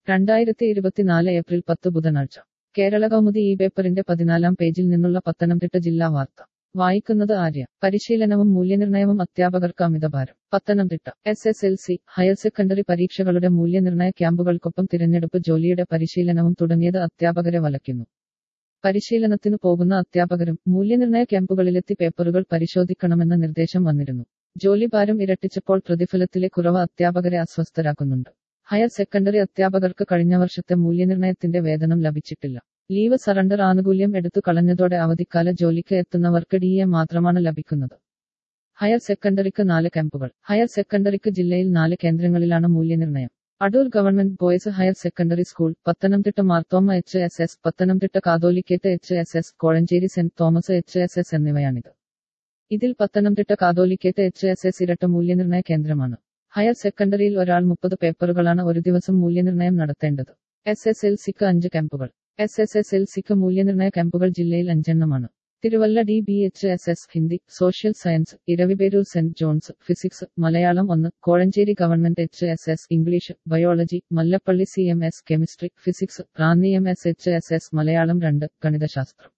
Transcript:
രണ്ടായിരത്തി ഇരുപത്തിനാല് ഏപ്രിൽ പത്ത് ബുധനാഴ്ച കേരള കൗമുദി ഈ പേപ്പറിന്റെ പതിനാലാം പേജിൽ നിന്നുള്ള പത്തനംതിട്ട ജില്ലാ വാർത്ത വായിക്കുന്നത് ആര്യ പരിശീലനവും മൂല്യനിർണയവും അധ്യാപകർക്ക് അമിതഭാരം Pathanamthitta S S L C higher secondary പരീക്ഷകളുടെ മൂല്യനിർണയ ക്യാമ്പുകൾക്കൊപ്പം തിരഞ്ഞെടുപ്പ് ജോലിയുടെ പരിശീലനവും തുടങ്ങിയത് അധ്യാപകരെ വലയ്ക്കുന്നു പരിശീലനത്തിനു പോകുന്ന അധ്യാപകരും മൂല്യനിർണയ ക്യാമ്പുകളിലെത്തി പേപ്പറുകൾ പരിശോധിക്കണമെന്ന നിർദ്ദേശം വന്നിരുന്നു ജോലിഭാരം ഇരട്ടിച്ചപ്പോൾ പ്രതിഫലത്തിലെ കുറവ് അധ്യാപകരെ അസ്വസ്ഥരാക്കുന്നുണ്ട് ഹയർ സെക്കൻഡറി അധ്യാപകർക്ക് കഴിഞ്ഞ വർഷത്തെ മൂല്യനിർണയത്തിന്റെ വേതനം ലഭിച്ചിട്ടില്ല ലീവ് സറണ്ടർ ആനുകൂല്യം എടുത്തു കളഞ്ഞതോടെ അവധിക്കാല ജോലിക്ക് എത്തുന്നവർക്ക് ഡി എ മാത്രമാണ് ലഭിക്കുന്നത് ഹയർ സെക്കൻഡറിക്ക് നാല് ക്യാമ്പുകൾ ഹയർ സെക്കൻഡറിക്ക് ജില്ലയിൽ നാല് കേന്ദ്രങ്ങളിലാണ് മൂല്യനിർണയം Adoor government boys higher secondary school Pathanamthitta Marthoma H S S Pathanamthitta Catholicate H S S Kozhencherry saint Thomas H S S എന്നിവയാണിത് ഇതിൽ Pathanamthitta Catholicate H S S ഇരട്ട മൂല്യനിർണയ കേന്ദ്രമാണ് ഹയർ സെക്കൻഡറിയിൽ ഒരാൾ മുപ്പത് പേപ്പറുകളാണ് ഒരു ദിവസം മൂല്യനിർണയം നടത്തേണ്ടത് എസ് എസ് എൽ സിക്ക് അഞ്ച് ക്യാമ്പുകൾ എസ് എസ് എസ് എൽ സിക്ക് മൂല്യനിർണയ ക്യാമ്പുകൾ ജില്ലയിൽ അഞ്ചെണ്ണമാണ് Thiruvalla D B H S S Hindi social science Eraviperoor saint John's physics Malayalam ഒന്ന് Kozhencherry government H S S English biology Mallappally C M S chemistry physics Ranni M S H S S Malayalam രണ്ട് ഗണിതശാസ്ത്രം